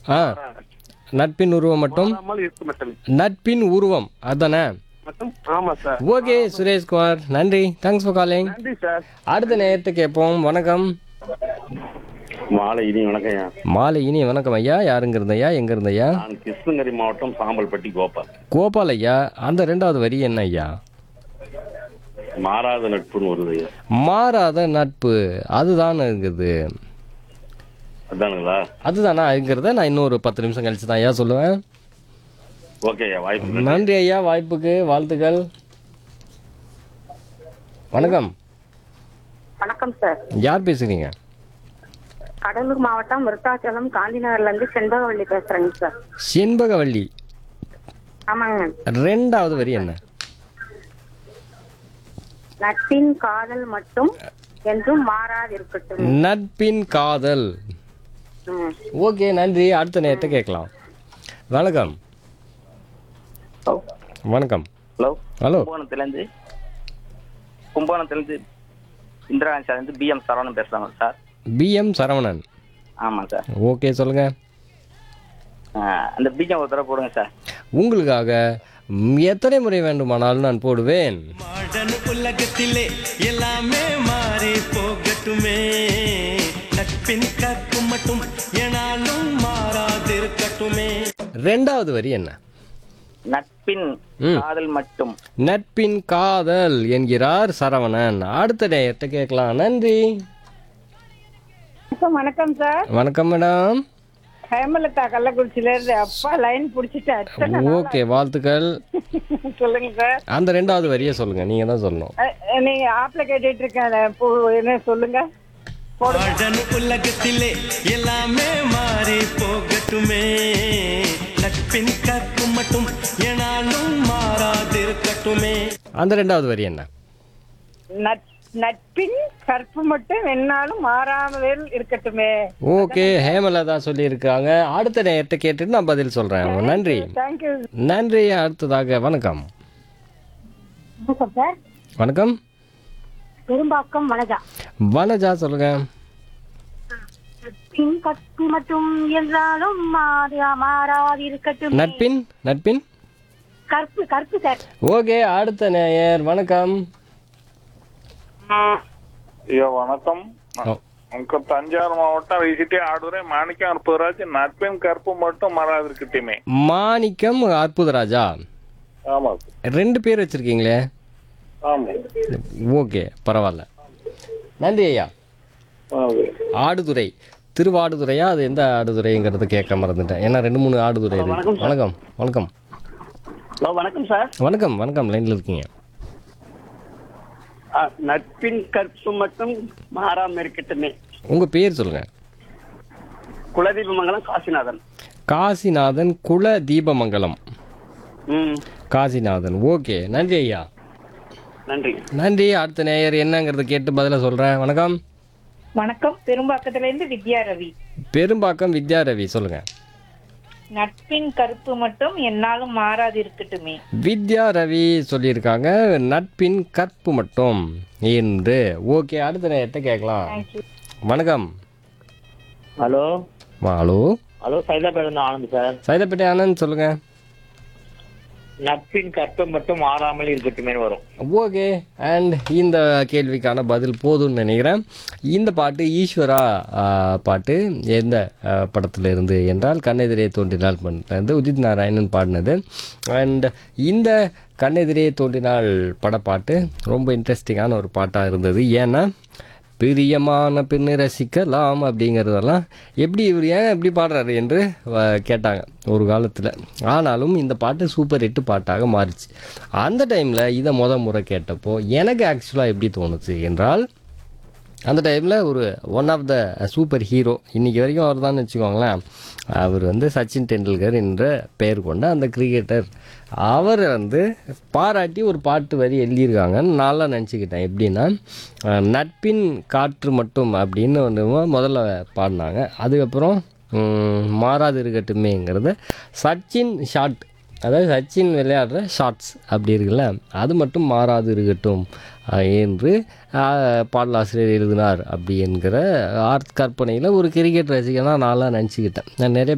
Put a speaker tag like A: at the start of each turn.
A: ஆ நட்பின் உருவம் மட்டும்
B: மாறாமல் இருக்க மட்டுமே
A: நட்பின் உருவம் அதானே
B: மட்டும் ஆமா சார்
A: ஓகே சுரேஷ்குமார் நன்றி தேங்க்ஸ் ஃபார் காலிங்
B: நன்றி சார்
A: அடுத்த நேரத்தை கேட்போம் வணக்கம்
C: மாலை இனி வணக்கம்யா
A: மாலை இனி வணக்கம் ஐயா யாருங்க இருந்தையா எங்க இருந்தையா
C: நான் கிருஷ்ணகிரி மாவட்டம் சாம்பல்பட்டி கோபால்
A: கோபால் ஐயா அந்த ரெண்டாவது வரி என்ன ஐயா
C: மாறாத நட்புன்னு வருது ஐயா
A: மாறாத நட்பு அதுதான் இருக்குது
C: அதானுங்களா
A: அதுதானாங்கிறத நான் இன்னொரு பத்து நிமிஷம் கழிச்சு தான் ஐயா சொல்லுவேன்
C: ஓகே ஐயா வாய்ப்பு நன்றி.
A: நன்றி ஐயா வாய்ப்புக்கு வாழ்த்துக்கள் வணக்கம்
D: வணக்கம் சார்
A: யார் பேசுறீங்க
D: கடலூர் மாவட்டம் விருத்தாச்சலம் காந்திநகர்ல இருந்து செண்பகவள்ளி பேசுறேங்க சார்
A: செண்பகவள்ளி
D: ஆமாங்க
A: ரெண்டாவது வரி என்ன
D: நட்பின் காதல் மட்டும் என்றும் மாறாதிருக்கட்டும்
A: நட்பின் காதல்
D: ம்.
A: ஓகே நன்றி அடுத்த நேரத்தை கேட்கலாம் வணக்கம் வணக்கம்
E: ஹலோ
A: ஹலோ
E: கும்பகோணத்துலேருந்து கும்பகோணத்துலேருந்து இந்திரா காந்தி சார் வந்து பிஎம் சரவணன் பேசுகிறாங்க சார்
A: பிஎம் சரவணன்
E: ஆமாம் சார்
A: ஓகே சொல்லுங்க
E: ஆஹ் அந்த பிஜிஎம் ஒரு தடவை போடுங்க சார்
A: உங்களுக்காக ம், எத்தனை முறை வேண்டுமானாலும் நான் போடுவேன்
F: மாடர்ன் உலகத்திலே எல்லாமே மாறி போகட்டுமே நட்பின் கற்பு மட்டும் எனாலும் மாறாதிருக்கட்டுமே
A: ரெண்டாவது வரி என்ன
E: நட்பின்
A: ம்.
E: காதல் மட்டும்
A: நட்பின் காதல் என்கிறார் சரவணன் அடுத்த நேரத்தை கேட்கலாம் நன்றி
G: வணக்கம் சார்
A: வணக்கம் மேடம்
G: ஹேமலதா கள்ளக்குறிச்சியில இருந்து அப்பா லைன் புடிச்சிட்டு அத்தனை
A: ஓகே வாழ்த்துக்கள்
G: சொல்லுங்க சார்
A: அந்த ரெண்டாவது வரியை சொல்லுங்க நீங்க தான் சொல்லணும்
G: அஹ், நீங்க ஆப்ல கேட்டுட்டு இருக்கேன் பூ என்ன சொல்லுங்க
F: மாடர்ன் உலகத்திலே எல்லாமே மாறி போகட்டுமே நட்பின் கற்பு மட்டும் எனாலும் மாறாதிருக்கட்டுமே
A: அந்த ரெண்டாவது வரி என்ன
G: நட்- நட்பின் கற்பு மட்டும் என்னாலும் மாறாமல் இருக்கட்டுமே
A: ஓகே ஹேமலதா சொல்லியிருக்காங்க அடுத்த நேரத்தை கேட்டுட்டு நான் பதில் சொல்றேன் நன்றி
G: தேங்க்யூ
A: நன்றி அடுத்ததாக வணக்கம்
D: வணக்கம் சார்
A: வணக்கம்
D: பெரும்பாக்கம் வனஜா
A: வனஜா சொல்லுங்க
D: நட்பின் கற்பு மட்டும் என்றாலும் மாறா மாறாதிருக்கட்டும்
A: நட்பின் நட்பின்
D: கற்பு கற்பு சார்
A: ஓகே அடுத்த நேயர் வணக்கம்
H: ஐயா வணக்கம்
A: ஓ,
H: உங்க தஞ்சாவூர் மாவட்டம் விசிட்டி ஆடுதுறை மாணிக்கம் அற்புதராஜ் நட்பின் கற்பு மட்டும் மறாதிருக்கட்டுமே
A: மாணிக்கம் அற்புதராஜா
H: ஆமா
A: ரெண்டு பேர் வச்சிருக்கீங்களே
H: ஆமா
A: ஓகே பரவாயில்ல நன்றி ஐயா
H: ஆமா.
A: ஆடுதுறை திருவாடுதுறையா அது எந்த ஆடுதுறைங்கிறத கேட்க மறந்துட்டேன் ஏன்னா ரெண்டு மூணு ஆடுதுறை இருக்கு வணக்கம் வணக்கம்
E: ஹலோ வணக்கம் சார்
A: வணக்கம் வணக்கம் லைன்ல இருக்கீங்க
E: நட்பின் கற்பு மட்டும் மாறாமல் இருக்கட்டுமே
A: உங்க பேர் சொல்லுங்க
E: குலதீபமங்கலம் காசிநாதன்
A: காசிநாதன் குல தீபமங்கலம்
E: ம்
A: காசிநாதன் ஓகே நன்றி ஐயா
E: நன்றி
A: நன்றி அடுத்த நேயர் என்னங்கிறத கேட்டு பதில சொல்றேன் வணக்கம்
G: வணக்கம் பெரும்பாக்கத்துல இருந்து வித்யா ரவி
A: பெரும்பாக்கம் வித்யா ரவி சொல்லுங்க
G: நட்பின் கருப்பு மட்டும் என்னாலும் மாறாது இருக்கட்டுமே
A: வித்யா ரவி சொல்லியிருக்காங்க நட்பின் கற்பு மட்டும் என்று ஓகே அடுத்த நேரத்தை கேட்கலாம் வணக்கம்
E: hello
A: hello
E: hello Saidapet Anand sir
A: சைதாப்பேட்டை ஆனந்த் சொல்லுங்க
E: நட்பின் கற்பு மட்டும் மாறாமல் இருக்கட்டுமே வரும்
A: ஓகே அண்ட் இந்த கேள்விக்கான பதில் போதும்னு நினைக்கிறேன் இந்த பாட்டு ஈஸ்வரா ஆ, பாட்டு எந்த ஆ, படத்துல இருந்து என்றால் கண்ணெதிரே தோன்றினால் பண்ணது உதித் நாராயணன் பாடினது அண்ட் இந்த கண்ணெதிரே தோன்றினால் படப்பாட்டு ரொம்ப இன்ட்ரெஸ்டிங்கான ஒரு பாட்டாக இருந்தது ஏன்னா பிரியமான பெண்ணை ரசிக்கலாம் அப்படிங்கிறதெல்லாம் எப்படி இவர் ஏன் எப்படி பாடுறாரு என்று வ- கேட்டாங்க ஒரு காலத்தில் ஆனாலும் இந்த பாட்டு சூப்பர் ஹிட் பாட்டாக மாறிச்சு அந்த டைமில் இதை முத முறை கேட்டப்போ எனக்கு ஆக்சுவலாக எப்படி தோணுச்சு என்றால் அந்த டைமில் ஒரு one of the super hero இன்றைக்கி வரைக்கும் அவர் தான் வச்சுக்கோங்களேன் அவர் வந்து சச்சின் டெண்டுல்கர் என்ற பெயர் கொண்ட அந்த கிரிக்கெட்டர் அவரை வந்து பாராட்டி ஒரு பாட்டு வரி எழுதியிருக்காங்கன்னு நான்லாம் நினச்சிக்கிட்டேன் எப்படின்னா அஹ், நட்பின் காற்று மட்டும் அப்படின்னு வந்து முதல்ல பாடினாங்க அதுக்கப்புறம் உம், மாறாது இருக்கட்டுமேங்கிறத சச்சின் ஷாட் அதாவது சச்சின் விளையாடுற ஷார்ட்ஸ் அப்படி இருக்குல்ல அது மட்டும் மாறாது இருக்கட்டும் அஹ், என்று அஹ், பாடலாசிரியர் எழுதினார் அப்படி என்கிற ஆர்ட் கற்பனையில் ஒரு கிரிக்கெட் ரசிகனாக நான்லாம் நினச்சிக்கிட்டேன் நான் நிறைய